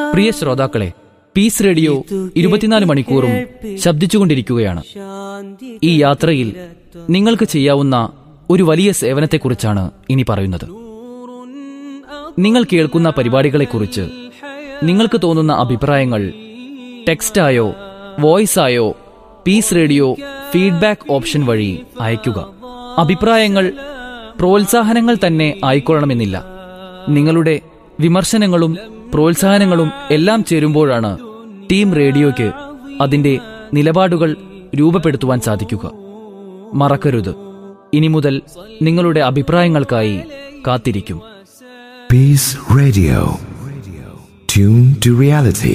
പ്രിയ ശ്രോതാക്കളെ piece radio ഇരുപത്തിനാല് മണിക്കൂറും ശബ്ദിച്ചുകൊണ്ടിരിക്കുകയാണ് ഈ യാത്രയിൽ നിങ്ങൾക്ക് ചെയ്യാവുന്ന ഒരു വലിയ സേവനത്തെക്കുറിച്ചാണ് ഇനി പറയുന്നത് നിങ്ങൾ കേൾക്കുന്ന പരിപാടികളെക്കുറിച്ച് നിങ്ങൾക്ക് തോന്നുന്ന അഭിപ്രായങ്ങൾ ടെക്സ്റ്റായോ വോയിസായോ പീസ് റേഡിയോ ഫീഡ്ബാക്ക് ഓപ്ഷൻ വഴി അയയ്ക്കുക അഭിപ്രായങ്ങൾ പ്രോത്സാഹനങ്ങൾ തന്നെ ആയിക്കൊള്ളണമെന്നില്ല നിങ്ങളുടെ വിമർശനങ്ങളും പ്രോത്സാഹനങ്ങളും എല്ലാം ചേരുമ്പോഴാണ് ടീം റേഡിയോയ്ക്ക് അതിന്റെ നിലപാടുകൾ രൂപപ്പെടുത്തുവാൻ സാധിക്കുക മറക്കരുത് ഇനി മുതൽ നിങ്ങളുടെ അഭിപ്രായങ്ങൾക്കായി കാത്തിരിക്കും Peace Radio. Tune to reality.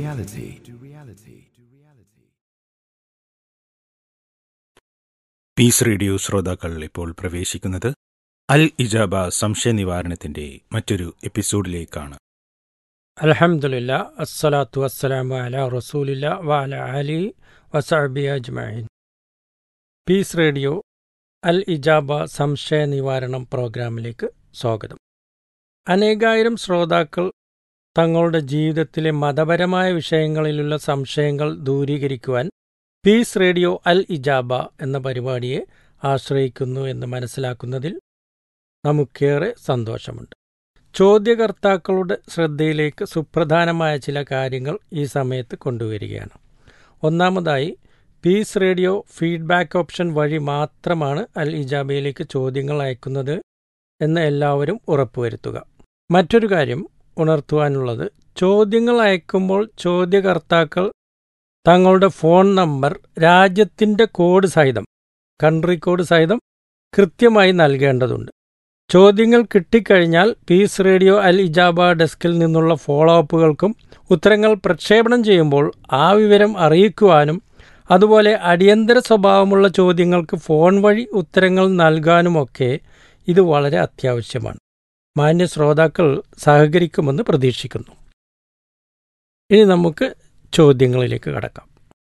Peace radio ശ്രോതാക്കൾ ഇപ്പോൾ പ്രവേശിക്കുന്നത് അൽ ഇജാബ സംശയ നിവാരണത്തിന്റെ മറ്റൊരു എപ്പിസോഡിലേക്കാണ് അലഹമുല്ല അസ്സലാത്തു വസ്സലാമു അല റസൂലില്ല വാല അലി വസഅബി അജ്മഈൻ പീസ് റേഡിയോ അൽ ഇജാബ സംശയ നിവാരണം പ്രോഗ്രാമിലേക്ക് സ്വാഗതം അനേകായിരം ശ്രോതാക്കൾ തങ്ങളുടെ ജീവിതത്തിലെ മതപരമായ വിഷയങ്ങളിലുള്ള സംശയങ്ങൾ ദൂരീകരിക്കുവാൻ പീസ് റേഡിയോ അൽ ഇജാബ എന്ന പരിപാടിയെ ആശ്രയിക്കുന്നു എന്ന് മനസ്സിലാക്കുന്നതിൽ നമുക്കേറെ സന്തോഷമുണ്ട് ചോദ്യകർത്താക്കളുടെ ശ്രദ്ധയിലേക്ക് സുപ്രധാനമായ ചില കാര്യങ്ങൾ ഈ സമയത്ത് കൊണ്ടുവരികയാണ് ഒന്നാമതായി പീസ് റേഡിയോ ഫീഡ്ബാക്ക് ഓപ്ഷൻ വഴി മാത്രമാണ് അൽ ഇജാബയിലേക്ക് ചോദ്യങ്ങൾ അയക്കുന്നത് എന്ന് എല്ലാവരും ഉറപ്പുവരുത്തുക മറ്റൊരു കാര്യം ഉണർത്തുവാനുള്ളത് ചോദ്യങ്ങൾ അയക്കുമ്പോൾ ചോദ്യകർത്താക്കൾ തങ്ങളുടെ ഫോൺ നമ്പർ രാജ്യത്തിൻ്റെ കോഡ് സഹിതം കൺട്രി കോഡ് സഹിതം കൃത്യമായി നൽകേണ്ടതുണ്ട് ചോദ്യങ്ങൾ കിട്ടിക്കഴിഞ്ഞാൽ പീസ് റേഡിയോ അൽ ഇജാബ ഡെസ്കിൽ നിന്നുള്ള ഫോളോ അപ്പുകൾക്കും ഉത്തരങ്ങൾ പ്രക്ഷേപണം ചെയ്യുമ്പോൾ ആ വിവരം അറിയിക്കുവാനും അതുപോലെ അടിയന്തര സ്വഭാവമുള്ള ചോദ്യങ്ങൾക്ക് ഫോൺ വഴി ഉത്തരങ്ങൾ നൽകാനുമൊക്കെ ഇത് വളരെ അത്യാവശ്യമാണ് മാന്യ ശ്രോതാക്കൾ സഹകരിക്കുമെന്ന് പ്രതീക്ഷിക്കുന്നു ഇനി നമുക്ക് ചോദ്യങ്ങളിലേക്ക് കടക്കാം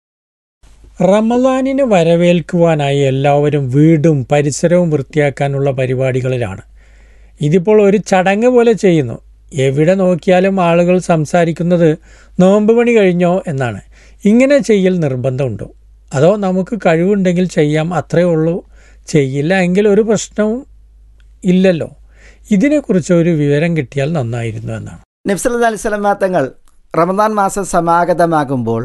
റമദാനിനെ വരവേൽക്കുവാനായി എല്ലാവരും വീടും പരിസരവും വൃത്തിയാക്കാനുള്ള പരിപാടികളിലാണ് ഇതിപ്പോൾ ഒരു ചടങ്ങ് പോലെ ചെയ്യുന്നു എവിടെ നോക്കിയാലും ആളുകൾ സംസാരിക്കുന്നത് നോമ്പ് പണി കഴിഞ്ഞോ എന്നാണ് ഇങ്ങനെ ചെയ്യൽ നിർബന്ധമുണ്ടോ അതോ നമുക്ക് കഴിവുണ്ടെങ്കിൽ ചെയ്യാം അത്രേ ഉള്ളൂ ചെയ്യില്ല എങ്കിൽ ഒരു പ്രശ്നവും ഇല്ലല്ലോ ഇതിനെക്കുറിച്ച് ഒരു വിവരം കിട്ടിയാൽ നന്നായിരുന്നു എന്നാണ് നബ്സല്ലാ അലിസ്ലമാ തങ്ങൾ റമദാൻ മാസം സമാഗതമാകുമ്പോൾ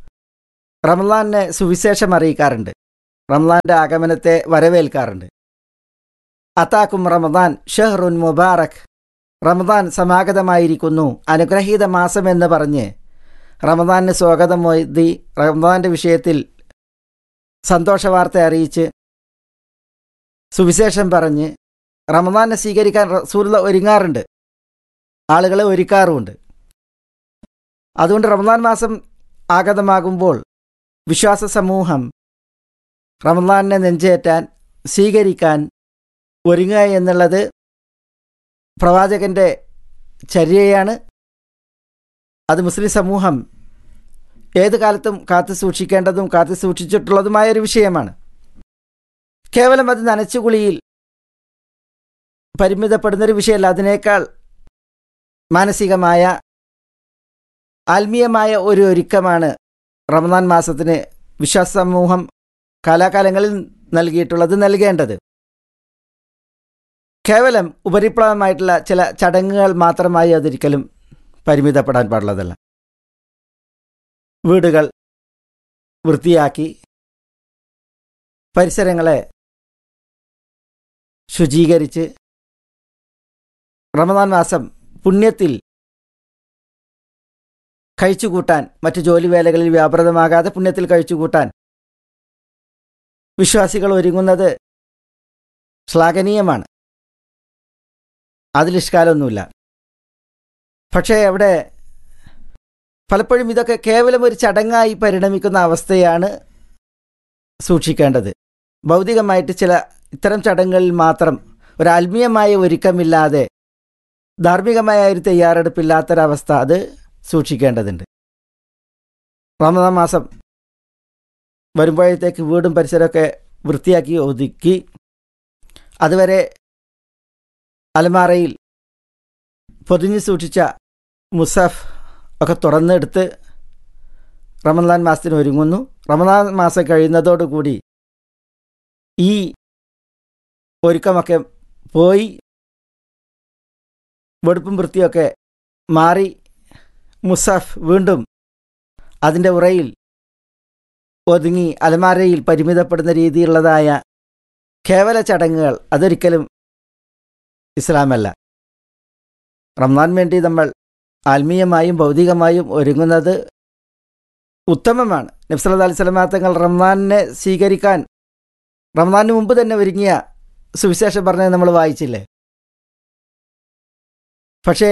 റമദാനെ സുവിശേഷം അറിയിക്കാറുണ്ട് റമദാന്റെ ആഗമനത്തെ വരവേൽക്കാറുണ്ട് അത്താക്കും റമദാൻ ഷെഹ്റുൻ മുബാറക് റമദാൻ സമാഗതമായിരിക്കുന്നു അനുഗ്രഹീത മാസം എന്ന് പറഞ്ഞ് റമദാന് സ്വാഗതം എഴുതി റമദാന്റെ വിഷയത്തിൽ സന്തോഷവാർത്ത അറിയിച്ച് സുവിശേഷം പറഞ്ഞ് റമദാനെ സ്വീകരിക്കാൻ റസൂലുള്ള ഒരുങ്ങാറുണ്ട് ആളുകളെ ഒരുക്കാറുമുണ്ട് അതുകൊണ്ട് റമദാൻ മാസം ആഗതമാകുമ്പോൾ വിശ്വാസ സമൂഹം റമദാനെ നെഞ്ചേറ്റാൻ സ്വീകരിക്കാൻ ഒരുങ്ങുക എന്നുള്ളത് പ്രവാചകന്റെ ചര്യയാണ് അത് മുസ്ലിം സമൂഹം ഏത് കാലത്തും കാത്തു സൂക്ഷിക്കേണ്ടതും കാത്തു സൂക്ഷിച്ചിട്ടുള്ളതുമായ ഒരു വിഷയമാണ് കേവലം അത് നനച്ചുകുളിയിൽ പരിമിതപ്പെടുന്നൊരു വിഷയമല്ല അതിനേക്കാൾ മാനസികമായ ആത്മീയമായ ഒരു ഒരുക്കമാണ് റമദാൻ മാസത്തിന് വിശ്വാസ സമൂഹം കാലാകാലങ്ങളിൽ നൽകിയിട്ടുള്ളത് നൽകേണ്ടത് കേവലം ഉപരിപ്ലവമായിട്ടുള്ള ചില ചടങ്ങുകൾ മാത്രമായി അതൊരിക്കലും പരിമിതപ്പെടാൻ പാടുള്ളതല്ല വീടുകൾ വൃത്തിയാക്കി പരിസരങ്ങളെ ശുചീകരിച്ച് റമദാൻ മാസം പുണ്യത്തിൽ കഴിച്ചുകൂട്ടാൻ മറ്റു ജോലിവേലകളിൽ വ്യാപൃതമാകാതെ പുണ്യത്തിൽ കഴിച്ചുകൂട്ടാൻ വിശ്വാസികൾ ഒരുങ്ങുന്നത് ശ്ലാഘനീയമാണ് അതിലിഷ്കാലമൊന്നുമില്ല പക്ഷേ അവിടെ പലപ്പോഴും ഇതൊക്കെ കേവലം ഒരു ചടങ്ങായി പരിണമിക്കുന്ന അവസ്ഥയാണ് സൂക്ഷിക്കേണ്ടത് ഭൗതികമായിട്ട് ചില ഇത്തരം ചടങ്ങുകളിൽ മാത്രം ഒരു ആത്മീയമായ ഒരുക്കമില്ലാതെ ധാർമ്മികമായ ഒരു തയ്യാറെടുപ്പില്ലാത്തൊരവസ്ഥ അത് സൂക്ഷിക്കേണ്ടതുണ്ട് റമദാൻ മാസം വരുമ്പോഴത്തേക്ക് വീടും പരിസരമൊക്കെ വൃത്തിയാക്കി ഒതുക്കി അതുവരെ അലമാറയിൽ പൊതിഞ്ഞു സൂക്ഷിച്ച മുസഫ് ഒക്കെ തുറന്നെടുത്ത് റമദാൻ മാസത്തിന് ഒരുങ്ങുന്നു റമദാൻ മാസം കഴിയുന്നതോടുകൂടി ഈ ഒരുക്കമൊക്കെ പോയി വെടുപ്പും വൃത്തിയൊക്കെ മാറി മുസാഫ് വീണ്ടും അതിൻ്റെ ഉറയിൽ ഒതുങ്ങി അലമാരയിൽ പരിമിതപ്പെടുന്ന രീതിയിലുള്ളതായ കേവല ചടങ്ങുകൾ അതൊരിക്കലും ഇസ്ലാമല്ല റംസാൻ വേണ്ടി നമ്മൾ ആത്മീയമായും ഭൗതികമായും ഒരുങ്ങുന്നത് ഉത്തമമാണ് നബ്സല്ലാ അലൈഹി സ്വലമാ തങ്ങൾ റംസാനിനെ സ്വീകരിക്കാൻ റംസാനിന് മുമ്പ് തന്നെ ഒരുങ്ങിയ സുവിശേഷം പറഞ്ഞത് നമ്മൾ വായിച്ചില്ലേ പക്ഷേ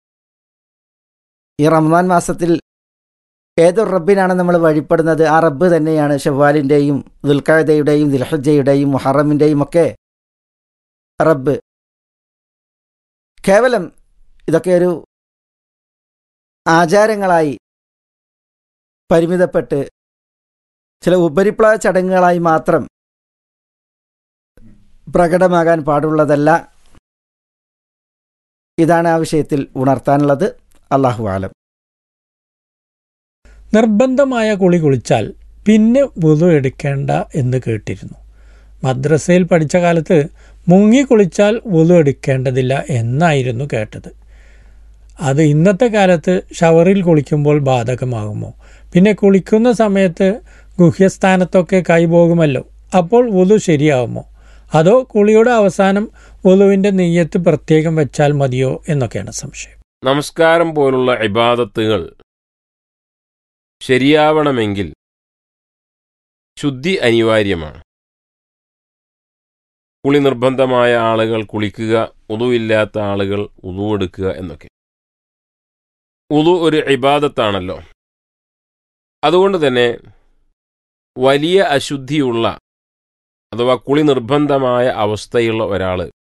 ഈ റംസാൻ മാസത്തിൽ ഏതൊരു റബ്ബിനാണ് നമ്മൾ വഴിപ്പെടുന്നത് ആ റബ്ബ് തന്നെയാണ് ഷവ്വാലിൻ്റെയും ദുൽഖാദയുടെയും ദിൽഹജയുടെയും മുഹറമിൻ്റെയും ഒക്കെ റബ്ബ് കേവലം ഇതൊക്കെ ഒരു ആചാരങ്ങളായി പരിമിതപ്പെട്ട് ചില ഉപരിപ്ലവ ചടങ്ങുകളായി മാത്രം പ്രകടമാകാൻ പാടുള്ളതല്ല ഇതാണ് ആ വിഷയത്തിൽ ഉണർത്താനുള്ളത് അള്ളാഹു ആലം നിർബന്ധമായ കുളി കുളിച്ചാൽ പിന്നെ വുതു എടുക്കേണ്ട എന്ന് കേട്ടിരുന്നു മദ്രസയിൽ പഠിച്ച കാലത്ത് മുങ്ങി കുളിച്ചാൽ വുതു എടുക്കേണ്ടതില്ല എന്നായിരുന്നു കേട്ടത് അത് ഇന്നത്തെ കാലത്ത് ഷവറിൽ കുളിക്കുമ്പോൾ ബാധകമാകുമോ പിന്നെ കുളിക്കുന്ന സമയത്ത് ഗുഹ്യസ്ഥാനത്തൊക്കെ കൈപോകുമല്ലോ അപ്പോൾ വുതു ശരിയാവുമോ അതോ കുളിയുടെ അവസാനം വുതുവിൻ്റെ നെയ്യത്ത് പ്രത്യേകം വെച്ചാൽ മതിയോ എന്നൊക്കെയാണ് സംശയം നമസ്കാരം പോലുള്ള ഇബാദത്തുകൾ ശരിയാവണമെങ്കിൽ ശുദ്ധി അനിവാര്യമാണ് കുളി നിർബന്ധമായ ആളുകൾ കുളിക്കുക ഉതുവില്ലാത്ത ആളുകൾ ഉതു എടുക്കുക എന്നൊക്കെ ഉതു ഒരു ഇബാദത്താണല്ലോ അതുകൊണ്ട് തന്നെ വലിയ അശുദ്ധിയുള്ള അഥവാ കുളി നിർബന്ധമായ അവസ്ഥയുള്ള ഒരാൾ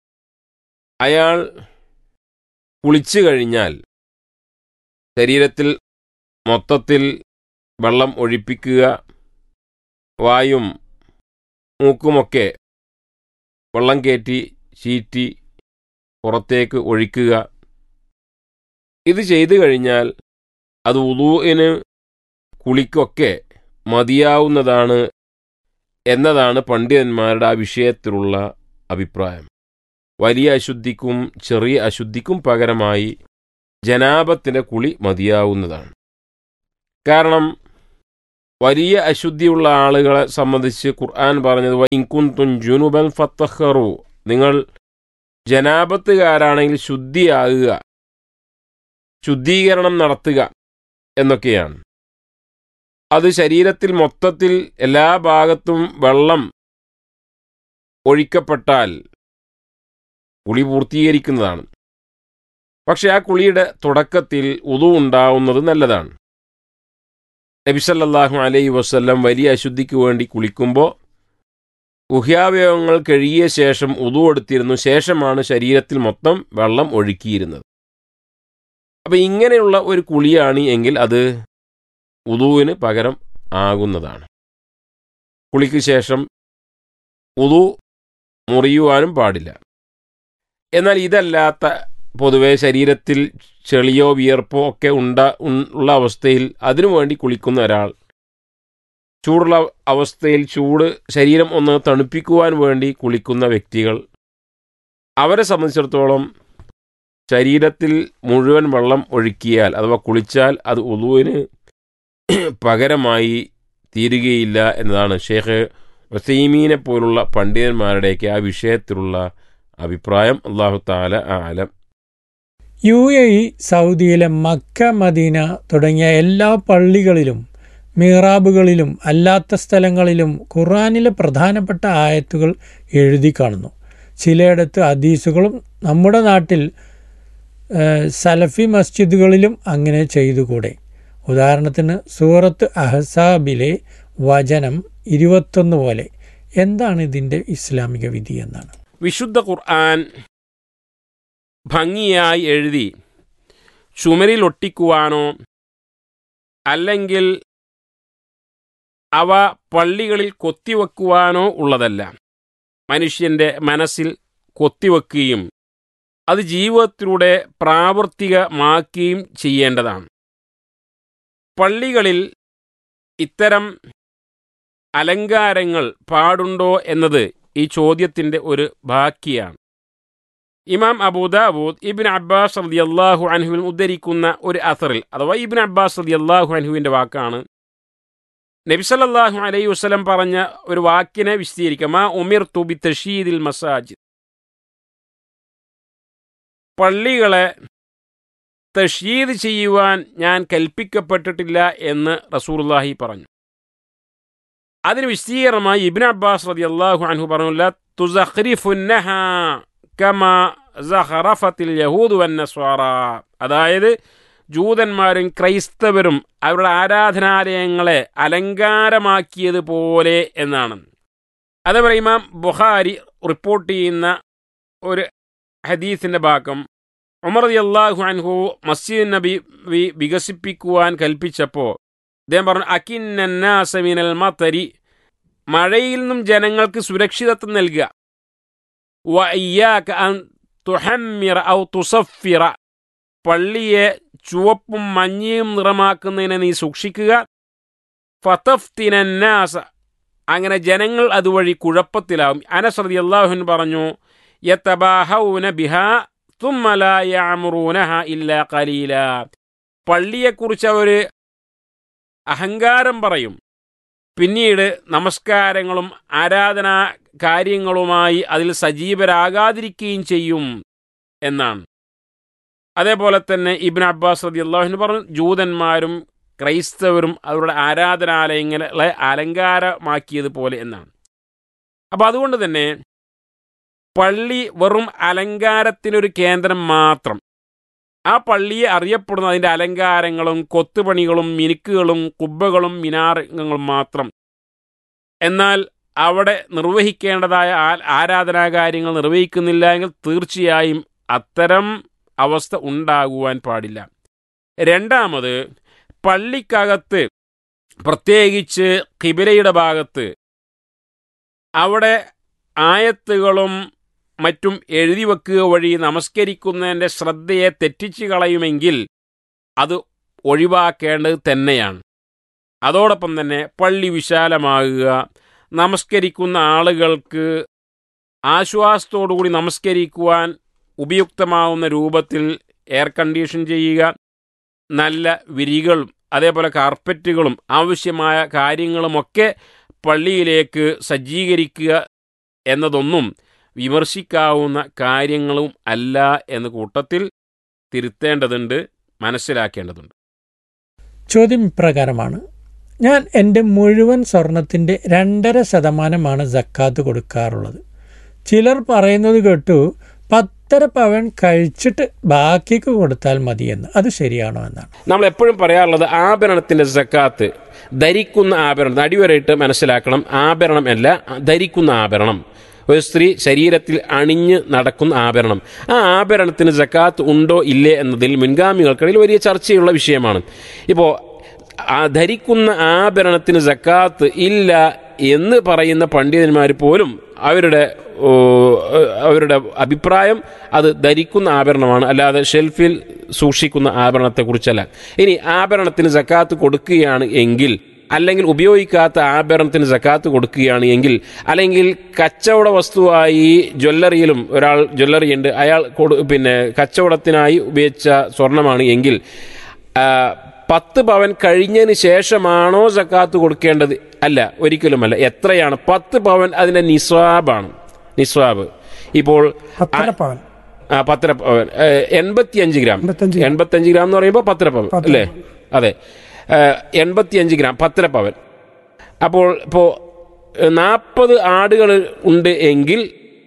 അയാൾ കുളിച്ചു കഴിഞ്ഞാൽ ശരീരത്തിൽ മൊത്തത്തിൽ വെള്ളം ഒഴിപ്പിക്കുക വായും മൂക്കുമൊക്കെ വെള്ളം കയറ്റി ചീറ്റി പുറത്തേക്ക് ഒഴിക്കുക ഇത് ചെയ്തു കഴിഞ്ഞാൽ അത് ഉദൂവിന് കുളിക്കൊക്കെ മതിയാവുന്നതാണ് എന്നതാണ് പണ്ഡിതന്മാരുടെ ആ വിഷയത്തിലുള്ള അഭിപ്രായം വലിയ അശുദ്ധിക്കും ചെറിയ അശുദ്ധിക്കും പകരമായി ജനാപത്തിൻ്റെ കുളി മതിയാവുന്നതാണ് കാരണം വലിയ അശുദ്ധിയുള്ള ആളുകളെ സംബന്ധിച്ച് ഖുർആൻ പറഞ്ഞത് ഇൻകുന്തുൻ ജുനുബൻ ഫത്തഹറു നിങ്ങൾ ജനാപത്തുകാരാണെങ്കിൽ ശുദ്ധിയാകുക ശുദ്ധീകരണം നടത്തുക എന്നൊക്കെയാണ് അത് ശരീരത്തിൽ മൊത്തത്തിൽ എല്ലാ ഭാഗത്തും വെള്ളം ഒഴിക്കപ്പെട്ടാൽ കുളി പൂർത്തീകരിക്കുന്നതാണ് പക്ഷെ ആ കുളിയുടെ തുടക്കത്തിൽ ഉതു ഉണ്ടാവുന്നത് നല്ലതാണ് നബിസല്ലാഹു അലൈഹി വസ്ല്ലം വലിയ അശുദ്ധിക്ക് വേണ്ടി കുളിക്കുമ്പോൾ ഗുഹ്യാവയവങ്ങൾ കഴുകിയ ശേഷം ഉതു എടുത്തിരുന്നു ശേഷമാണ് ശരീരത്തിൽ മൊത്തം വെള്ളം ഒഴുക്കിയിരുന്നത് അപ്പം ഇങ്ങനെയുള്ള ഒരു കുളിയാണ് എങ്കിൽ അത് ഉതുവിന് പകരം ആകുന്നതാണ് കുളിക്ക് ശേഷം ഉതു മുറിയുവാനും പാടില്ല എന്നാൽ ഇതല്ലാത്ത പൊതുവെ ശരീരത്തിൽ ചെളിയോ വിയർപ്പോ ഒക്കെ ഉണ്ട ഉള്ള അവസ്ഥയിൽ അതിനു വേണ്ടി കുളിക്കുന്ന ഒരാൾ ചൂടുള്ള അവസ്ഥയിൽ ചൂട് ശരീരം ഒന്ന് തണുപ്പിക്കുവാൻ വേണ്ടി കുളിക്കുന്ന വ്യക്തികൾ അവരെ സംബന്ധിച്ചിടത്തോളം ശരീരത്തിൽ മുഴുവൻ വെള്ളം ഒഴുക്കിയാൽ അഥവാ കുളിച്ചാൽ അത് ഉളുവിന് പകരമായി തീരുകയില്ല എന്നതാണ് ഷേഖ് വസീമീനെ പോലുള്ള പണ്ഡിതന്മാരുടെയൊക്കെ ആ വിഷയത്തിലുള്ള അഭിപ്രായം അള്ളാഹു താല ആലം യു എ ഇ സൗദിയിലെ മക്ക മദീന തുടങ്ങിയ എല്ലാ പള്ളികളിലും മീറാബുകളിലും അല്ലാത്ത സ്ഥലങ്ങളിലും ഖുർആാനിലെ പ്രധാനപ്പെട്ട ആയത്തുകൾ എഴുതി കാണുന്നു ചിലയിടത്ത് ഹദീസുകളും നമ്മുടെ നാട്ടിൽ ഏഹ്, സലഫി മസ്ജിദുകളിലും അങ്ങനെ ചെയ്തുകൂടെ ഉദാഹരണത്തിന് സൂറത്ത് അഹസാബിലെ വചനം ഇരുപത്തൊന്ന് പോലെ എന്താണ് ഇതിൻ്റെ ഇസ്ലാമിക വിധി എന്നാണ് വിശുദ്ധ ഖുർആൻ ഭംഗിയായി എഴുതി ചുമരിൽ ഒട്ടിക്കുവാനോ അല്ലെങ്കിൽ അവ പള്ളികളിൽ കൊത്തിവെക്കുവാനോ ഉള്ളതല്ല മനുഷ്യന്റെ മനസ്സിൽ കൊത്തിവെക്കുകയും അത് ജീവിതത്തിലൂടെ പ്രാവർത്തികമാക്കുകയും ചെയ്യേണ്ടതാണ് പള്ളികളിൽ ഇത്തരം അലങ്കാരങ്ങൾ പാടുണ്ടോ എന്നത് ഈ ചോദ്യത്തിൻ്റെ ഒരു ബാക്കിയാണ് ഇമാം അബൂദാബൂദ് ഇബിൻ അബ്ബാസ് റതി അള്ളാഹു അൻഹുവിൽ ഉദ്ധരിക്കുന്ന ഒരു അസറിൽ അഥവാ ഇബിൻ അബ്ബാസ് റതി അള്ളാഹു അൻഹുവിൻ്റെ വാക്കാണ് നബിസല്ലാഹു അലൈഹി വസ്ലം പറഞ്ഞ ഒരു വാക്കിനെ വിശദീകരിക്കാം മാ ഉമിർ തുബി തഷീദിൽ മസാജിദ് പള്ളികളെ തഷീദ് ചെയ്യുവാൻ ഞാൻ കൽപ്പിക്കപ്പെട്ടിട്ടില്ല എന്ന് റസൂർല്ലാഹി പറഞ്ഞു അതിന് വിശദീകരണമായി ഇബിൻ അബ്ബാസ് റതി അള്ളാഹു അൻഹു പറഞ്ഞില്ല തുസഖ്രിഫുന്നഹ കമ സഹറഫത്തിൽ യഹൂദു വന്നസ്വാറ അതായത് ജൂതന്മാരും ക്രൈസ്തവരും അവരുടെ ആരാധനാലയങ്ങളെ അലങ്കാരമാക്കിയതുപോലെ എന്നാണ് അതേപോലെ ഇമാം ബുഖാരി റിപ്പോർട്ട് ചെയ്യുന്ന ഒരു ഹദീസിന്റെ ഭാഗം ഉമർ അള്ളാഹു അൻഹു മസ്ജിദ് നബി വി- വികസിപ്പിക്കുവാൻ കൽപ്പിച്ചപ്പോൾ അദ്ദേഹം പറഞ്ഞു അക്കിന്നന്നാസമിനൽ മത്തരി മഴയിൽ നിന്നും ജനങ്ങൾക്ക് സുരക്ഷിതത്വം നൽകുക വയ്യാക്ക അൻ തുഹമ്മിറ ഔ തുസഫിറ പള്ളിയെ ചുവപ്പും മഞ്ഞയും നിറമാക്കുന്നതിനെ നീ സൂക്ഷിക്കുക ഫതഫ്തിനന്നാസ അങ്ങനെ ജനങ്ങൾ അതുവഴി കുഴപ്പത്തിലാവും അനസ്രതി അള്ളാഹുൻ പറഞ്ഞു യതബാഹൗന ബിഹ ثم لا يعمرونها إلا قليلا പള്ളിയെക്കുറിച്ച് അവർ അഹങ്കാരം പറയും പിന്നീട് നമസ്കാരങ്ങളും ആരാധനാ കാര്യങ്ങളുമായി അതിൽ സജീവരാകാതിരിക്കുകയും ചെയ്യും എന്നാണ് അതേപോലെ തന്നെ ഇബിൻ അബ്ബാസ് റതി അള്ളാഹുവിന് പറഞ്ഞു ജൂതന്മാരും ക്രൈസ്തവരും അവരുടെ ആരാധനാലയങ്ങളെ അലങ്കാരമാക്കിയതുപോലെ എന്നാണ് അപ്പോൾ അതുകൊണ്ട് തന്നെ പള്ളി വെറും അലങ്കാരത്തിനൊരു കേന്ദ്രം മാത്രം ആ പള്ളിയെ അറിയപ്പെടുന്ന അതിൻ്റെ അലങ്കാരങ്ങളും കൊത്തുപണികളും മിനുക്കുകളും കുബ്ബകളും മിനാരങ്ങളും മാത്രം എന്നാൽ അവിടെ നിർവഹിക്കേണ്ടതായ ആ- ആരാധനാകാര്യങ്ങൾ നിർവഹിക്കുന്നില്ല എങ്കിൽ തീർച്ചയായും അത്തരം അവസ്ഥ ഉണ്ടാകുവാൻ പാടില്ല രണ്ടാമത് പള്ളിക്കകത്ത് പ്രത്യേകിച്ച് കിബിലയുടെ ഭാഗത്ത് അവിടെ ആയത്തുകളും മറ്റും എഴുതി വെക്കുക വഴി നമസ്കരിക്കുന്നതിൻ്റെ ശ്രദ്ധയെ തെറ്റിച്ചു കളയുമെങ്കിൽ അത് ഒഴിവാക്കേണ്ടത് തന്നെയാണ് അതോടൊപ്പം തന്നെ പള്ളി വിശാലമാകുക നമസ്കരിക്കുന്ന ആളുകൾക്ക് ആശ്വാസത്തോടുകൂടി നമസ്കരിക്കുവാൻ ഉപയുക്തമാവുന്ന രൂപത്തിൽ എയർ കണ്ടീഷൻ ചെയ്യുക നല്ല വിരികളും അതേപോലെ കാർപ്പറ്റുകളും ആവശ്യമായ കാര്യങ്ങളുമൊക്കെ പള്ളിയിലേക്ക് സജ്ജീകരിക്കുക എന്നതൊന്നും വിമർശിക്കാവുന്ന കാര്യങ്ങളും അല്ല എന്ന കൂട്ടത്തിൽ തിരുത്തേണ്ടതുണ്ട് മനസ്സിലാക്കേണ്ടതുണ്ട് ചോദ്യം ഇപ്രകാരമാണ് ഞാൻ എൻ്റെ മുഴുവൻ സ്വർണത്തിൻ്റെ രണ്ടര ശതമാനമാണ് ജക്കാത്ത് കൊടുക്കാറുള്ളത് ചിലർ പറയുന്നത് കേട്ടു പത്തര പവൻ കഴിച്ചിട്ട് ബാക്കിക്ക് കൊടുത്താൽ മതിയെന്ന് അത് ശരിയാണോ എന്നാണ് നമ്മൾ എപ്പോഴും പറയാറുള്ളത് ആഭരണത്തിന്റെ സക്കാത്ത് ധരിക്കുന്ന ആഭരണം അടിവരയിട്ട് മനസ്സിലാക്കണം ആഭരണം അല്ല ധരിക്കുന്ന ആഭരണം ഒരു സ്ത്രീ ശരീരത്തിൽ അണിഞ്ഞ് നടക്കുന്ന ആഭരണം ആ ആഭരണത്തിന് സക്കാത്ത് ഉണ്ടോ ഇല്ലേ എന്നതിൽ മുൻഗാമികൾക്കിടയിൽ വലിയ ചർച്ചയുള്ള വിഷയമാണ് ഇപ്പോൾ ആ ധരിക്കുന്ന ആഭരണത്തിന് സക്കാത്ത് ഇല്ല എന്ന് പറയുന്ന പണ്ഡിതന്മാർ പോലും അവരുടെ ഓ, അവരുടെ അഭിപ്രായം അത് ധരിക്കുന്ന ആഭരണമാണ് അല്ലാതെ ഷെൽഫിൽ സൂക്ഷിക്കുന്ന ആഭരണത്തെക്കുറിച്ചല്ല ഇനി ആഭരണത്തിന് സക്കാത്ത് കൊടുക്കുകയാണ് എങ്കിൽ അല്ലെങ്കിൽ ഉപയോഗിക്കാത്ത ആഭരണത്തിന് സക്കാത്ത് കൊടുക്കുകയാണ് എങ്കിൽ അല്ലെങ്കിൽ കച്ചവട വസ്തുവായി ജ്വല്ലറിയിലും ഒരാൾ ജ്വല്ലറി ഉണ്ട് അയാൾ കൊടു പിന്നെ കച്ചവടത്തിനായി ഉപയോഗിച്ച സ്വർണമാണ് എങ്കിൽ ആ, പത്ത് പവൻ കഴിഞ്ഞതിന് ശേഷമാണോ സക്കാത്ത് കൊടുക്കേണ്ടത് അല്ല ഒരിക്കലുമല്ല എത്രയാണ് പത്ത് പവൻ അതിന്റെ നിസ്വാബാണ് നിസ്വാബ് ഇപ്പോൾ പത്തര പവൻ ആ പത്തര പവൻ എൺപത്തിയഞ്ച് ഗ്രാം എൺപത്തഞ്ച് എൺപത്തഞ്ച് ഗ്രാം എന്ന് പറയുമ്പോൾ പത്തര പവൻ പത്തര അല്ലേ അതെ എൺപത്തിയഞ്ച് ഗ്രാം പത്തര പവൻ അപ്പോൾ ഇപ്പോൾ നാൽപ്പത് ആടുകൾ ഉണ്ട് എങ്കിൽ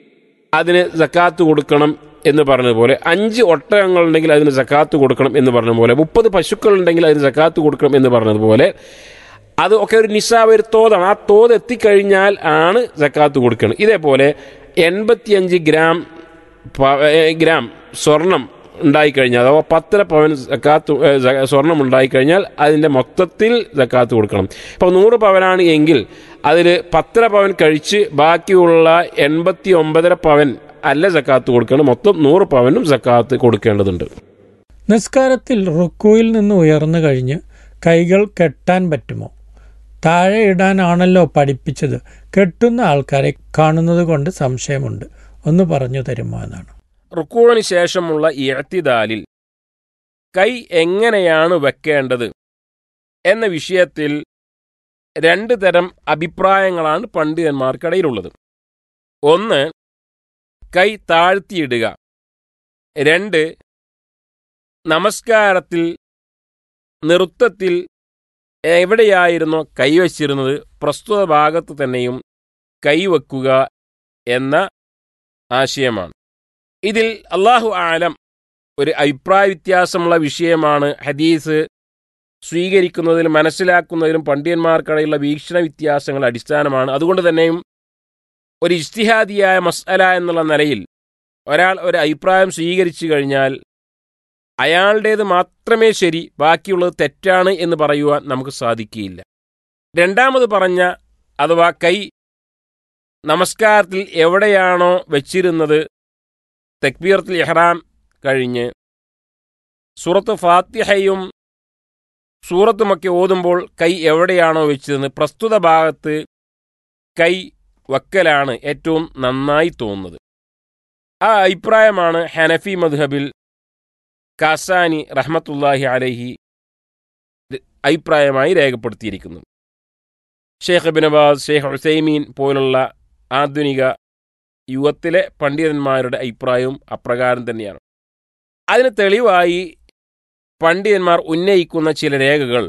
അതിന് സക്കാത്ത് കൊടുക്കണം എന്ന് പറഞ്ഞതുപോലെ അഞ്ച് ഒട്ടകങ്ങളുണ്ടെങ്കിൽ അതിന് സക്കാത്ത് കൊടുക്കണം എന്ന് പറഞ്ഞതുപോലെ മുപ്പത് പശുക്കളുണ്ടെങ്കിൽ അതിന് സക്കാത്ത് കൊടുക്കണം എന്ന് പറഞ്ഞതുപോലെ അത് ഒക്കെ ഒരു നിസാബ് ഒരു തോതാണ് ആ തോത് എത്തിക്കഴിഞ്ഞാൽ ആണ് സക്കാത്ത് കൊടുക്കണം ഇതേപോലെ എൺപത്തിയഞ്ച് ഗ്രാം പ- ഏ, ഗ്രാം സ്വർണം ഉണ്ടായിക്കഴിഞ്ഞാൽ അഥവാ പത്തര പവൻ സക്കാത്ത് ഏ, സ- സ്വർണം ഉണ്ടായിക്കഴിഞ്ഞാൽ അതിൻ്റെ മൊത്തത്തിൽ സക്കാത്ത് കൊടുക്കണം ഇപ്പോൾ നൂറ് പവനാണ് എങ്കിൽ അതിൽ പത്തര പവൻ കഴിച്ച് ബാക്കിയുള്ള എൺപത്തി ഒമ്പതര പവൻ അല്ല സക്കാത്ത് കൊടുക്കണം മൊത്തം നൂറ് പവനും സക്കാത്ത് കൊടുക്കേണ്ടതുണ്ട് നിസ്കാരത്തിൽ റുക്കുയിൽ നിന്ന് ഉയർന്നു കഴിഞ്ഞ് കൈകൾ കെട്ടാൻ പറ്റുമോ താഴെ ഇടാനാണല്ലോ പഠിപ്പിച്ചത് കെട്ടുന്ന ആൾക്കാരെ കാണുന്നത് കൊണ്ട് സംശയമുണ്ട് ഒന്ന് പറഞ്ഞു തരുമോ എന്നാണ് റുക്കുവിന് ശേഷമുള്ള ഇഴത്തിദാലിൽ കൈ എങ്ങനെയാണ് വെക്കേണ്ടത് എന്ന വിഷയത്തിൽ രണ്ട് തരം അഭിപ്രായങ്ങളാണ് പണ്ഡിതന്മാർക്കിടയിലുള്ളത് ഒന്ന് കൈ താഴ്ത്തിയിടുക രണ്ട് നമസ്കാരത്തിൽ നൃത്തത്തിൽ എവിടെയായിരുന്നോ കൈവച്ചിരുന്നത് പ്രസ്തുത ഭാഗത്ത് തന്നെയും കൈവെക്കുക എന്ന ആശയമാണ് ഇതിൽ അള്ളാഹു ആലം ഒരു അഭിപ്രായ വ്യത്യാസമുള്ള വിഷയമാണ് ഹദീസ് സ്വീകരിക്കുന്നതിലും മനസ്സിലാക്കുന്നതിലും പണ്ഡിതന്മാർക്കിടയിലുള്ള വീക്ഷണ വ്യത്യാസങ്ങൾ അടിസ്ഥാനമാണ് അതുകൊണ്ട് തന്നെയും ഒരു ഇഷ്തിഹാദിയായ മസ്അല എന്നുള്ള നിലയിൽ ഒരാൾ ഒരു അഭിപ്രായം സ്വീകരിച്ചു കഴിഞ്ഞാൽ അയാളുടേത് മാത്രമേ ശരി ബാക്കിയുള്ളത് തെറ്റാണ് എന്ന് പറയുവാൻ നമുക്ക് സാധിക്കുകയില്ല രണ്ടാമത് പറഞ്ഞ അഥവാ കൈ നമസ്കാരത്തിൽ എവിടെയാണോ വെച്ചിരുന്നത് തക്ബീറത്തിൽ ഇഹ്റാം കഴിഞ്ഞ് സൂറത്ത് ഫാത്തിഹയും സൂറത്തുമൊക്കെ ഓതുമ്പോൾ കൈ എവിടെയാണോ വെച്ചിരുന്നത് പ്രസ്തുത ഭാഗത്ത് കൈ വക്കലാണ് ഏറ്റവും നന്നായി തോന്നുന്നത് ആ അഭിപ്രായമാണ് ഹനഫി മദ്ഹബിൽ കാസാനി റഹ്മത്തുല്ലാഹി അലഹി അഭിപ്രായമായി രേഖപ്പെടുത്തിയിരിക്കുന്നത് ഷെയ്ഖ് ബിനബാസ് ഷെയ്ഖ് ഹുസൈമീൻ പോലുള്ള ആധുനിക യുഗത്തിലെ പണ്ഡിതന്മാരുടെ അഭിപ്രായവും അപ്രകാരം തന്നെയാണ് അതിന് തെളിവായി പണ്ഡിതന്മാർ ഉന്നയിക്കുന്ന ചില രേഖകൾ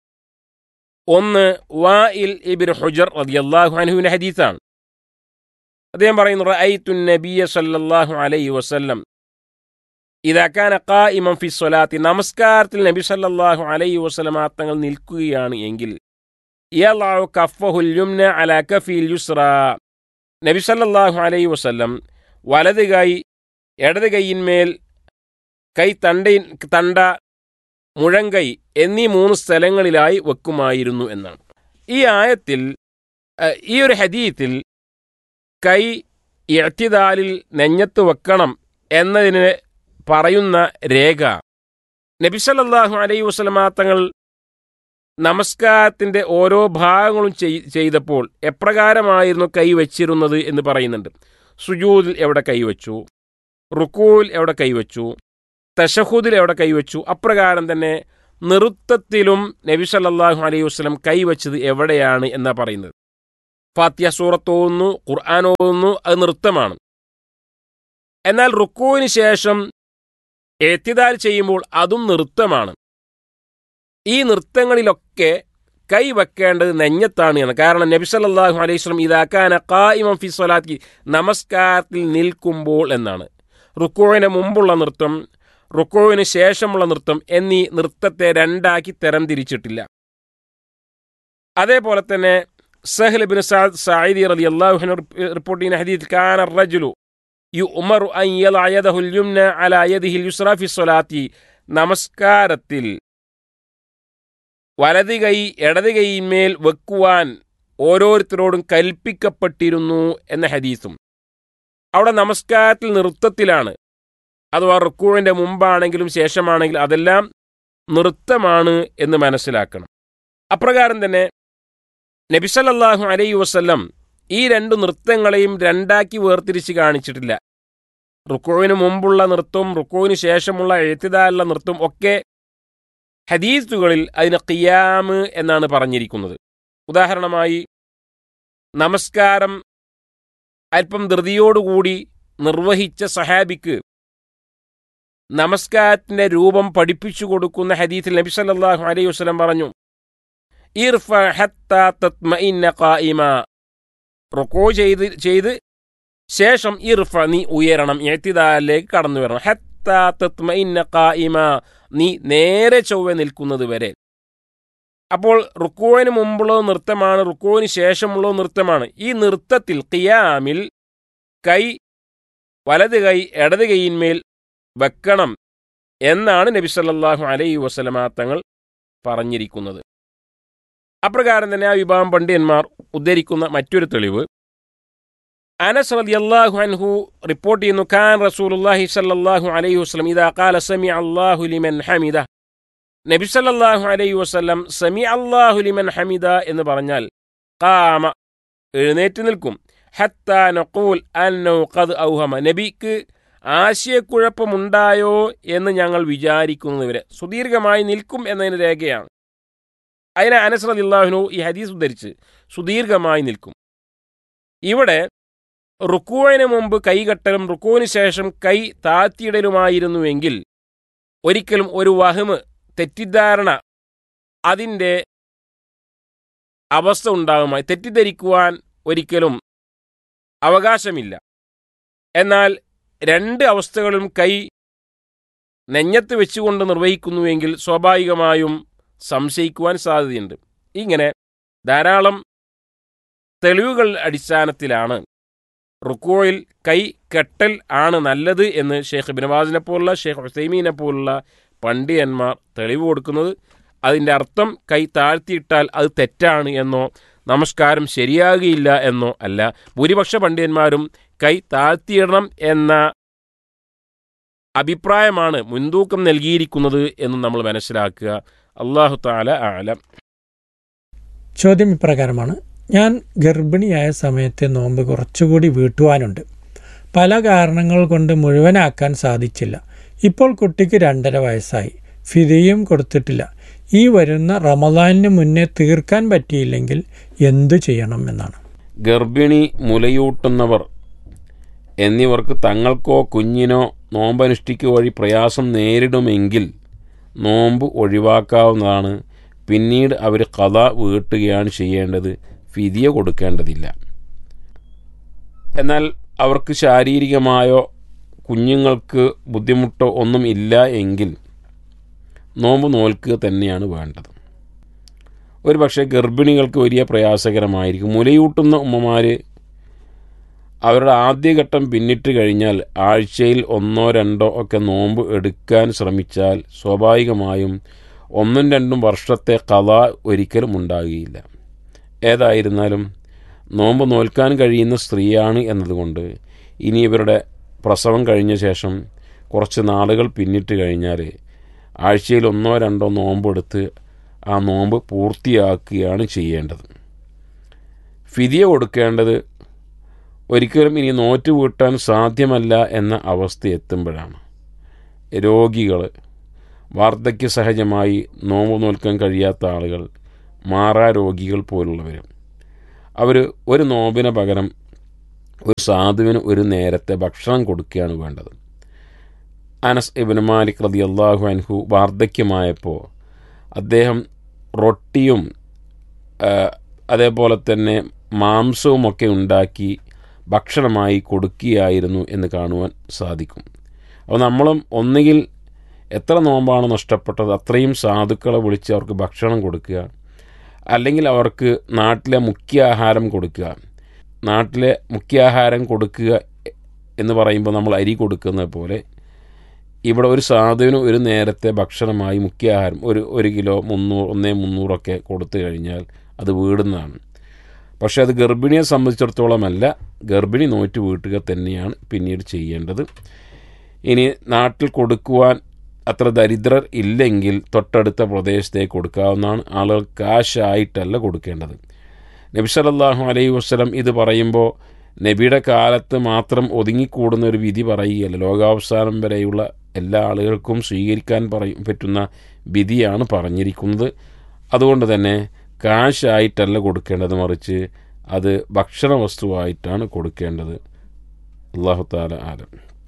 ഒന്ന് വാ ഇൽ ഇബിൻ ഹുജർ റളിയല്ലാഹു അൻഹുവിന്റെ ഹദീസാണ് അദ്ദേഹം പറയുന്നു റഅയ്തു നബിയ സല്ലല്ലാഹു അലൈഹി വസല്ലം ഇദാ കാന ഖായിമൻ ഫി സ്വലാത്തി നമസ്കാരത്തിൽ നബി സല്ലല്ലാഹു അലൈഹി വസല്ലം തങ്ങൾ നിൽക്കുകയാണ് എങ്കിൽ യളഉ കഫഹുൽ യുംന അലാ കഫിൽ യുസ്റ നബി സല്ലല്ലാഹു അലൈഹി വസല്ലം വലത് കൈ ഇടത് കൈയിന്മേൽ കൈ തണ്ടയിൻ തണ്ട മുഴങ്കൈ എന്നീ മൂന്ന് സ്ഥലങ്ങളിലായി വെക്കുമായിരുന്നു എന്നാണ് ഈ ആയത്തിൽ അഹ്, ഈ ഒരു ഹദീത്തിൽ കൈ ഇഴത്തിദാലിൽ നെഞ്ഞത്ത് വെക്കണം എന്നതിന് പറയുന്ന രേഖ നബിസല്ലാഹു അലൈഹി വസ്ലമാ തങ്ങൾ നമസ്കാരത്തിന്റെ ഓരോ ഭാഗങ്ങളും ചെയ്- ചെയ്തപ്പോൾ എപ്രകാരമായിരുന്നു കൈ വച്ചിരുന്നത് എന്ന് പറയുന്നുണ്ട് സുജൂദിൽ എവിടെ കൈവച്ചു റുക്കൂൽ എവിടെ കൈവച്ചു തഷഹുദിൽ എവിടെ കൈവച്ചു അപ്രകാരം തന്നെ നൃത്തത്തിലും നബി സല്ലല്ലാഹു അലൈഹി വസ്ലം കൈവച്ചത് എവിടെയാണ് എന്നാ പറയുന്നത് ഫാത്തിയ സൂറത്ത് ഓതുന്നു ഖുർആൻ ഓതുന്നു അത് നൃത്തമാണ് എന്നാൽ റുക്കുവിന് ശേഷം എത്തിദാൽ ചെയ്യുമ്പോൾ അതും നൃത്തമാണ് ഈ നൃത്തങ്ങളിലൊക്കെ കൈ വെക്കേണ്ടത് നെഞ്ഞത്താണ് എന്ന് കാരണം നബി സല്ലല്ലാഹു അലൈഹി വസല്ലം ഇതാക്കാന ഖായിമൻ ഫി സ്വലാത്തി നമസ്കാരത്തിൽ നിൽക്കുമ്പോൾ എന്നാണ് റുക്കോവിന് മുമ്പുള്ള നൃത്തം റുക്കോവിന് ശേഷമുള്ള നൃത്തം എന്നീ നൃത്തത്തെ രണ്ടാക്കി തരം തിരിച്ചിട്ടില്ല അതേപോലെ തന്നെ സഹ്ൽ ബിൻ സഅദ് സഈദി റളിയല്ലാഹു അൻഹു റിപ്പോർട്ട് ചെയ്യുന്ന ഹദീസ് കാന റജുലു യുഅ്മറു അൻ യളഅ യദഹുൽ യുംന അലാ യദിഹിൽ യുസ്റ ഫി സ്വലാത്തി നമസ്കാരത്തിൽ വലത് കൈ ഇടത് കൈയിന്മേൽ വെക്കുവാൻ ഓരോരുത്തരോടും കൽപ്പിക്കപ്പെട്ടിരുന്നു എന്ന ഹദീസും അവിടെ നമസ്കാരത്തിൽ നൃത്തത്തിലാണ് അഥവാ റുക്കുവിന്റെ മുമ്പാണെങ്കിലും ശേഷമാണെങ്കിലും അതെല്ലാം നൃത്തമാണ് എന്ന് മനസ്സിലാക്കണം അപ്രകാരം തന്നെ നബിസല്ലാഹു അലൈഹി വസല്ലം ഈ രണ്ട് നൃത്തങ്ങളെയും രണ്ടാക്കി വേർതിരിച്ച് കാണിച്ചിട്ടില്ല റുക്കുവിന് മുമ്പുള്ള നൃത്തവും റുക്കുവിന് ശേഷമുള്ള എഴുത്തിതാലുള്ള നൃത്തവും ഒക്കെ ഹദീസുകളിൽ അതിന് ഖിയാമ് എന്നാണ് പറഞ്ഞിരിക്കുന്നത് ഉദാഹരണമായി നമസ്കാരം അല്പം ധൃതിയോടുകൂടി നിർവഹിച്ച സഹാബിക്ക് നമസ്കാരത്തിന്റെ രൂപം പഠിപ്പിച്ചു കൊടുക്കുന്ന ഹദീസിൽ നബി സല്ലല്ലാഹു അലൈഹി വസല്ലം പറഞ്ഞു ഇർഫ ഹത്താ തത്മഇന്ന ഖായിമ റുക്കോ ചെയ്ത് ചെയ്ത് ശേഷം ഇർഫ നീ ഉയരണം എഴുത്തിദാലിലേക്ക് കടന്നു വരണം ഹത്താ തത്മഇന്ന ഖായിമ നീ നേരെ ചൊവ്വെ നിൽക്കുന്നത് വരെ അപ്പോൾ റുക്കോവിന് മുമ്പുള്ള നൃത്തമാണ് റുക്കോവിന് ശേഷമുള്ള നൃത്തമാണ് ഈ നൃത്തത്തിൽ ഖിയാമിൽ കൈ വലത് കൈ ഇടത് കൈയിന്മേൽ വെക്കണം എന്നാണ് നബി സല്ലല്ലാഹു അലൈഹി വസല്ലമ തങ്ങൾ പറഞ്ഞിരിക്കുന്നത് അപ്രകാരം തന്നെ ആ വിഭാഗം പണ്ഡിതന്മാർ ഉദ്ധരിക്കുന്ന മറ്റൊരു തെളിവ് അനസ് റളിയല്ലാഹു അൻഹു റിപ്പോർട്ട് ചെയ്യുന്നു ഖാൻ റസൂലുള്ളാഹി സല്ലല്ലാഹു അലൈഹി വസല്ലം ഇദാ ഖാല സമി അല്ലാഹു ലിമൻ ഹമിദ നബിസല്ലാഹു അലൈഹി വസല്ലം സമി അള്ളാഹു ലിമൻ ഹമിദ എന്ന് പറഞ്ഞാൽ കാമ എഴുന്നേറ്റ് നിൽക്കും ഹത്താ നഖൂൽ അന്നൗ ഖദ് ഔഹമ നബിക്ക് ആശയക്കുഴപ്പമുണ്ടായോ എന്ന് ഞങ്ങൾ വിചാരിക്കുന്നവരെ സുദീർഘമായി നിൽക്കും എന്നതിന് രേഖയാണ് അതിനെ അനസ് റളിയല്ലാഹുനു ഈ ഹദീസ് ഉദ്ധരിച്ച് സുദീർഘമായി നിൽക്കും ഇവിടെ റുക്കുവിന് മുമ്പ് കൈകെട്ടലും റുക്കുവിന് ശേഷം കൈ താത്തിയിടലുമായിരുന്നുവെങ്കിൽ ഒരിക്കലും ഒരു വഹമ് തെറ്റിദ്ധാരണ അതിൻ്റെ അവസ്ഥ ഉണ്ടാകുമായി തെറ്റിദ്ധരിക്കുവാൻ ഒരിക്കലും അവകാശമില്ല എന്നാൽ രണ്ട് അവസ്ഥകളും കൈ നെഞ്ഞത്ത് വെച്ചുകൊണ്ട് നിർവഹിക്കുന്നുവെങ്കിൽ സ്വാഭാവികമായും സംശയിക്കുവാൻ സാധ്യതയുണ്ട് ഇങ്ങനെ ധാരാളം തെളിവുകൾ അടിസ്ഥാനത്തിലാണ് റുക്കോയിൽ കൈ കെട്ടൽ ആണ് നല്ലത് എന്ന് ഷെയ്ഖ് ബിനവാസിനെ പോലുള്ള ഷെയ്ഖ് ഹുസൈമീനെ പോലുള്ള പണ്ഡിതന്മാർ തെളിവ് കൊടുക്കുന്നത് അതിൻ്റെ അർത്ഥം കൈ താഴ്ത്തിയിട്ടാൽ അത് തെറ്റാണ് എന്നോ നമസ്കാരം ശരിയാകുകയില്ല എന്നോ അല്ല ഭൂരിപക്ഷ പണ്ഡിതന്മാരും കൈ താഴ്ത്തിയിടണം എന്ന അഭിപ്രായമാണ് മുൻതൂക്കം നൽകിയിരിക്കുന്നത് എന്ന് നമ്മൾ മനസ്സിലാക്കുക അള്ളാഹു താല ആലം ചോദ്യം ഇപ്രകാരമാണ് ഞാൻ ഗർഭിണിയായ സമയത്തെ നോമ്പ് കുറച്ചുകൂടി വീട്ടുവാനുണ്ട് പല കാരണങ്ങൾ കൊണ്ട് മുഴുവനാക്കാൻ സാധിച്ചില്ല ഇപ്പോൾ കുട്ടിക്ക് രണ്ടര വയസ്സായി ഫിദിയും കൊടുത്തിട്ടില്ല ഈ വരുന്ന റമദാനിന് മുന്നേ തീർക്കാൻ പറ്റിയില്ലെങ്കിൽ എന്തു ചെയ്യണം എന്നാണ് ഗർഭിണി മുലയൂട്ടുന്നവർ എന്നിവർക്ക് തങ്ങൾക്കോ കുഞ്ഞിനോ നോമ്പനുഷ്ഠിക്കുക വഴി പ്രയാസം നേരിടുമെങ്കിൽ നോമ്പ് ഒഴിവാക്കാവുന്നതാണ് പിന്നീട് അവർ കഥ വീട്ടുകയാണ് ചെയ്യേണ്ടത് ഫിതിയ കൊടുക്കേണ്ടതില്ല എന്നാൽ അവർക്ക് ശാരീരികമായോ കുഞ്ഞുങ്ങൾക്ക് ബുദ്ധിമുട്ടോ ഒന്നും ഇല്ല എങ്കിൽ നോമ്പ് നോൽക്കുക തന്നെയാണ് വേണ്ടത് ഒരു പക്ഷേ ഗർഭിണികൾക്ക് വലിയ പ്രയാസകരമായിരിക്കും മുലയൂട്ടുന്ന ഉമ്മമാർ അവരുടെ ആദ്യഘട്ടം പിന്നിട്ട് കഴിഞ്ഞാൽ ആഴ്ചയിൽ ഒന്നോ രണ്ടോ ഒക്കെ നോമ്പ് എടുക്കാൻ ശ്രമിച്ചാൽ സ്വാഭാവികമായും ഒന്നും രണ്ടും വർഷത്തെ കഥ ഒരിക്കലും ഉണ്ടാകുകയില്ല ഏതായിരുന്നാലും നോമ്പ് നോൽക്കാൻ കഴിയുന്ന സ്ത്രീയാണ് എന്നതുകൊണ്ട് ഇനി ഇവരുടെ പ്രസവം കഴിഞ്ഞ ശേഷം കുറച്ച് നാളുകൾ പിന്നിട്ട് കഴിഞ്ഞാൽ ആഴ്ചയിൽ ഒന്നോ രണ്ടോ നോമ്പെടുത്ത് ആ നോമ്പ് പൂർത്തിയാക്കുകയാണ് ചെയ്യേണ്ടത് ഫിതിയ കൊടുക്കേണ്ടത് ഒരിക്കലും ഇനി നോറ്റ് വീട്ടാൻ സാധ്യമല്ല എന്ന അവസ്ഥ എത്തുമ്പോഴാണ് രോഗികൾ വാർദ്ധക്യ സഹജമായി നോമ്പ് നോൽക്കാൻ കഴിയാത്ത ആളുകൾ മാറാ രോഗികൾ പോലുള്ളവരും അവർ ഒരു നോമ്പിന് പകരം ഒരു സാധുവിന് ഒരു നേരത്തെ ഭക്ഷണം കൊടുക്കുകയാണ് വേണ്ടത് അനസ് ഇബിൻ മാലിക് റതി അള്ളാഹു അൻഹു വാർദ്ധക്യമായപ്പോൾ അദ്ദേഹം റൊട്ടിയും ആ, അതേപോലെ തന്നെ മാംസവുമൊക്കെ ഉണ്ടാക്കി ഭക്ഷണമായി കൊടുക്കുകയായിരുന്നു എന്ന് കാണുവാൻ സാധിക്കും അപ്പോൾ നമ്മളും ഒന്നുകിൽ എത്ര നോമ്പാണ് നഷ്ടപ്പെട്ടത് അത്രയും സാധുക്കളെ വിളിച്ച് അവർക്ക് ഭക്ഷണം കൊടുക്കുക അല്ലെങ്കിൽ അവർക്ക് നാട്ടിലെ മുഖ്യ ആഹാരം കൊടുക്കുക നാട്ടിലെ മുഖ്യാഹാരം കൊടുക്കുക എന്ന് പറയുമ്പോൾ നമ്മൾ അരി കൊടുക്കുന്നത് പോലെ ഇവിടെ ഒരു സാധുവിന് ഒരു നേരത്തെ ഭക്ഷണമായി മുഖ്യാഹാരം ഒരു ഒരു കിലോ മുന്നൂറ് ഒന്നേ മുന്നൂറൊക്കെ കൊടുത്തു കഴിഞ്ഞാൽ അത് വീടുന്നതാണ് പക്ഷേ അത് ഗർഭിണിയെ സംബന്ധിച്ചിടത്തോളമല്ല ഗർഭിണി നോറ്റ് വീട്ടുക തന്നെയാണ് പിന്നീട് ചെയ്യേണ്ടത് ഇനി നാട്ടിൽ കൊടുക്കുവാൻ അത്ര ദരിദ്രർ ഇല്ലെങ്കിൽ തൊട്ടടുത്ത പ്രദേശത്തേക്ക് കൊടുക്കാവുന്നതാണ് ആളുകൾ കാശായിട്ടല്ല കൊടുക്കേണ്ടത് നബി സല്ലല്ലാഹു അലൈഹി വസ്ലം ഇത് പറയുമ്പോൾ നബിയുടെ കാലത്ത് മാത്രം ഒതുങ്ങിക്കൂടുന്ന ഒരു വിധി പറയുകയല്ല ലോകാവസാനം വരെയുള്ള എല്ലാ ആളുകൾക്കും സ്വീകരിക്കാൻ പറയും പറ്റുന്ന വിധിയാണ് പറഞ്ഞിരിക്കുന്നത് അതുകൊണ്ട് തന്നെ കാശായിട്ടല്ല കൊടുക്കേണ്ടത് മറിച്ച് അത് ഭക്ഷണ വസ്തുവായിട്ടാണ് കൊടുക്കേണ്ടത് അള്ളാഹു താല ആലം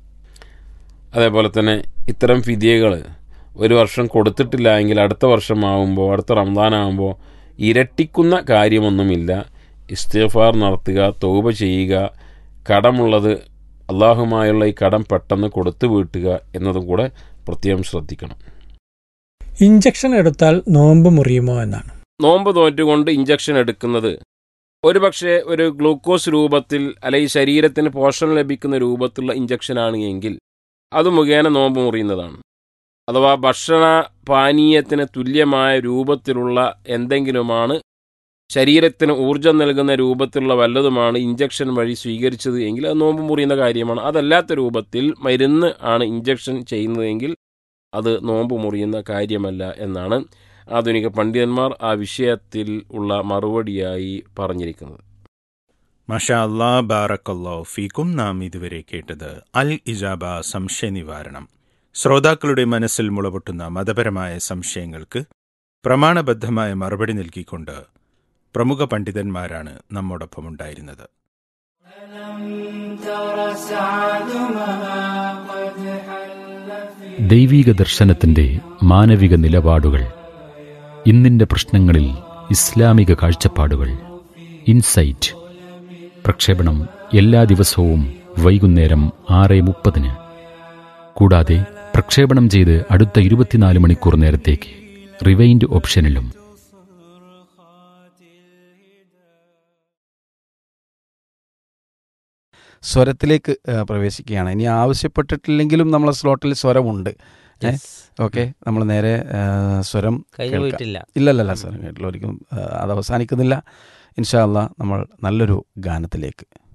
അതേപോലെ തന്നെ ഇത്തരം ഫിദിയകൾ ഒരു വർഷം കൊടുത്തിട്ടില്ല എങ്കിൽ അടുത്ത വർഷമാകുമ്പോൾ അടുത്ത റംസാനാകുമ്പോൾ ഇരട്ടിക്കുന്ന കാര്യമൊന്നുമില്ല ഇസ്തിഫാർ നടത്തുക തൗബ ചെയ്യുക കടമുള്ളത് അള്ളാഹുമായുള്ള ഈ കടം പെട്ടെന്ന് കൊടുത്തു വീട്ടുക എന്നതും കൂടെ പ്രത്യേകം ശ്രദ്ധിക്കണം ഇഞ്ചക്ഷൻ എടുത്താൽ നോമ്പ് മുറിയുമോ എന്നാണ് നോമ്പ് നോറ്റുകൊണ്ട് ഇഞ്ചക്ഷൻ എടുക്കുന്നത് ഒരുപക്ഷെ ഒരു ഗ്ലൂക്കോസ് രൂപത്തിൽ അല്ലെങ്കിൽ ശരീരത്തിന് പോഷണം ലഭിക്കുന്ന രൂപത്തിലുള്ള ഇഞ്ചക്ഷനാണ് എങ്കിൽ അത് മുഖേന നോമ്പ് മുറിയുന്നതാണ് അഥവാ ഭക്ഷണ പാനീയത്തിന് തുല്യമായ രൂപത്തിലുള്ള എന്തെങ്കിലുമാണ് ശരീരത്തിന് ഊർജം നൽകുന്ന രൂപത്തിലുള്ള വല്ലതുമാണ് ഇഞ്ചക്ഷൻ വഴി സ്വീകരിച്ചത് എങ്കിൽ അത് നോമ്പ് മുറിയുന്ന കാര്യമാണ് അതല്ലാത്ത രൂപത്തിൽ മരുന്ന് ആണ് ഇഞ്ചക്ഷൻ ചെയ്യുന്നതെങ്കിൽ അത് നോമ്പ് മുറിയുന്ന കാര്യമല്ല എന്നാണ് ആധുനിക പണ്ഡിതന്മാർ ആ വിഷയത്തിൽ ഉള്ള മറുപടിയായി പറഞ്ഞിരിക്കുന്നത് മഷാ അല്ലാ ബാറക്കല്ലോ ഫീക്കും നാം ഇതുവരെ കേട്ടത് അൽ ഇജാബ സംശയ നിവാരണം ശ്രോതാക്കളുടെ മനസ്സിൽ മുളപൊട്ടുന്ന മതപരമായ സംശയങ്ങൾക്ക് പ്രമാണബദ്ധമായ മറുപടി നൽകിക്കൊണ്ട് പ്രമുഖ പണ്ഡിതന്മാരാണ് നമ്മോടൊപ്പം ഉണ്ടായിരുന്നത് ദൈവീക ദർശനത്തിന്റെ മാനവിക നിലപാടുകൾ ഇന്നിന്റെ പ്രശ്നങ്ങളിൽ ഇസ്ലാമിക കാഴ്ചപ്പാടുകൾ ഇൻസൈറ്റ് പ്രക്ഷേപണം എല്ലാ ദിവസവും വൈകുന്നേരം ആറ് മുപ്പതിന് കൂടാതെ പ്രക്ഷേപണം ചെയ്ത് അടുത്ത ഇരുപത്തിനാല് മണിക്കൂർ നേരത്തേക്ക് റിവൈൻഡ് ഓപ്ഷനിലും സ്വരത്തിലേക്ക് ആ, പ്രവേശിക്കുകയാണ് ഇനി ആവശ്യപ്പെട്ടിട്ടില്ലെങ്കിലും നമ്മളെ സ്ലോട്ടിൽ സ്വരമുണ്ട് ഏ? ഓക്കെ നമ്മൾ നേരെ ആ, സ്വരം കഴിഞ്ഞു കേൾക്കാം. പോയിട്ടില്ല ഇല്ലല്ലല്ല സ്വരം കേട്ടില്ല ഒരിക്കലും ആ, അത് അവസാനിക്കുന്നില്ല ഇൻഷാ അല്ലാ നമ്മൾ നല്ലൊരു ഗാനത്തിലേക്ക്